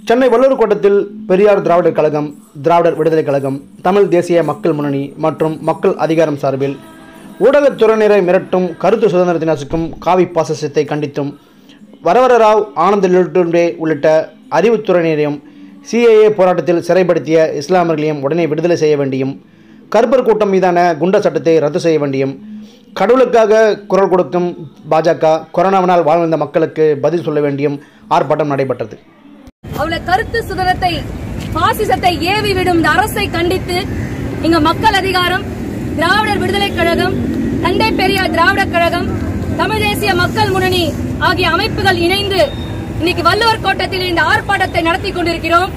சென்னை வள்ளூர் கோட்டத்தில் பெரியார் திராவிடர் கழகம் திராவிடர் விடுதலை கழகம் தமிழ் தேசிய மக்கள் முன்னணி மற்றும் மக்கள் அதிகாரம் சார்பில் ஊடகத்துறையினரை மிரட்டும் கருத்து சுதந்திரத்தை நசுக்கும் காவி பாசசத்தை கண்டித்தும் வரவர ராவ் ஆனந்த் லுட்டுண்டே உள்ளிட்ட அறிவுத்துறையினரையும் சிஏஏ போராட்டத்தில் சிறைப்படுத்திய இஸ்லாமியர்களையும் உடனே விடுதலை செய்ய வேண்டியும் கருப்பர் கூட்டம் மீதான குண்டர் சட்டத்தை ரத்து செய்ய வேண்டியும் கடவுளுக்காக குரல் கொடுக்கும் பாஜக கொரோனாவினால் வாழ்ந்த மக்களுக்கு பதில் சொல்ல வேண்டியும் ஆர்ப்பாட்டம் நடைபெற்றது அவ்வளவு கருத்து சுதந்திரத்தை பாசிசத்தை ஏவி விடும் இந்த அரசை கண்டித்து இங்க மக்கள் அதிகாரம் திராவிடர் விடுதலை கழகம் தந்தை பெரியார் திராவிடர் கழகம் தமிழ் தேசிய மக்கள் முன்னணி ஆகிய அமைப்புகள் இணைந்து இன்னைக்கு வள்ளுவர் கோட்டத்தில் இந்த ஆர்ப்பாட்டத்தை நடத்தி கொண்டிருக்கிறோம்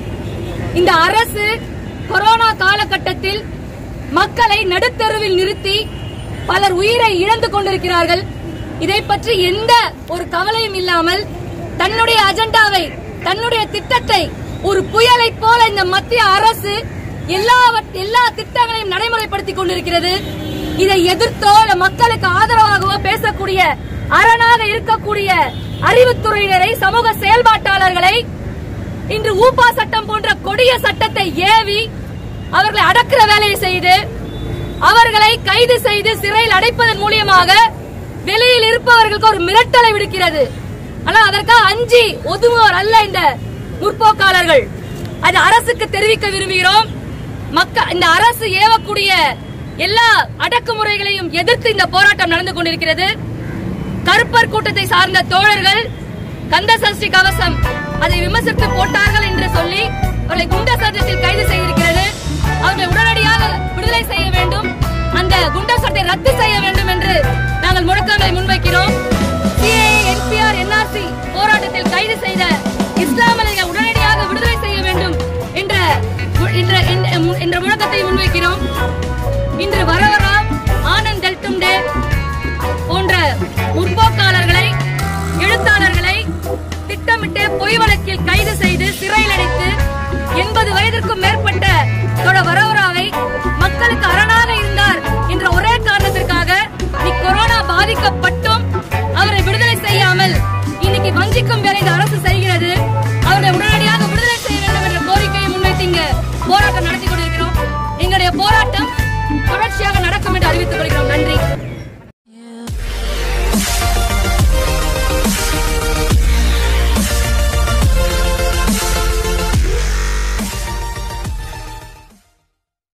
இந்த அரசு கொரோனா காலகட்டத்தில் மக்களை நடுத்தருவில் நிறுத்தி பலர் உயிரை இழந்து கொண்டிருக்கிறார்கள் இதை பற்றி எந்த ஒரு கவலையும் இல்லாமல் தன்னுடைய அஜெண்டாவை தன்னுடைய திட்டத்தை ஒரு புயலை போல இந்த மத்திய அரசு எல்லா எல்லா திட்டங்களையும் நடைமுறைப்படுத்திக் கொண்டிருக்கிறது இதை எதிர்த்தோ இல்ல மக்களுக்கு ஆதரவாகவோ பேசக்கூடிய அரணாக இருக்கக்கூடிய அறிவுத்துறையினரை சமூக செயல்பாட்டாளர்களை இன்று ஊப்பா சட்டம் போன்ற கொடிய சட்டத்தை ஏவி அவர்களை அடக்குற வேலையை செய்து அவர்களை கைது செய்து சிறையில் அடைப்பதன் மூலியமாக வெளியில் இருப்பவர்களுக்கு ஒரு மிரட்டலை விடுக்கிறது ஆனால் அதற்காக அஞ்சி ஒதுங்குவோர் அல்ல இந்த முற்போக்காளர்கள் அது அரசுக்கு தெரிவிக்க விரும்புகிறோம் மக்கள் இந்த அரசு ஏவக்கூடிய எல்லா அடக்குமுறைகளையும் எதிர்த்து இந்த போராட்டம் நடந்து கொண்டிருக்கிறது கருப்பர் கூட்டத்தை சார்ந்த தோழர்கள் கந்த சஷ்டி கவசம் அதை விமர்சித்து போட்டார்கள் என்று சொல்லி அவர்களை குண்ட சட்டத்தில் கைது செய்திருக்கிறது அவர்களை உடனடியாக விடுதலை செய்ய வேண்டும் அந்த குண்டர் சட்டத்தை ரத்து செய்ய வேண்டும் என்று நாங்கள் முழக்கங்களை முன்வைக்கிறோம் சிஏஏ என்பிஆர் என்ஆர்சி போராட்டத்தில் கைது செய்த இஸ்லாமியர்களை உடனடியாக விடுதலை செய்ய வேண்டும் என்ற என்ற என்ற முழக்கத்தை முன்வைக்கிறோம் இன்று வரவராம் ஆனந்த் டெல்டும்டே போன்ற முற்போக்காளர்களை எழுத்தாளர்களை திட்டமிட்டு பொய் வழக்கில் கைது செய்து சிறையில் அடைத்து எண்பது வயதிற்கும் மேற்பட்ட தொட வரவராவை மக்களுக்கு அரணாக இருந்தார் என்ற ஒரே காரணத்திற்காக இன்னைக்கு கொரோனா பாதிக்கப்பட்டும் அவரை விடுதலை செய்யாமல் இன்னைக்கு வஞ்சிக்கும் வேலை இந்த அரசு செய்கிறது அவரை உடனடியாக விடுதலை செய்ய வேண்டும் என்ற கோரிக்கையை முன்வைத்து இங்கு போராட்டம் நடத்தி கொண்டிருக்கிறோம் எங்களுடைய போராட்டம் தொடர்ச்சியாக நடக்கும் என்று அறிவித்துக் கொள்கிறோம் நன்றி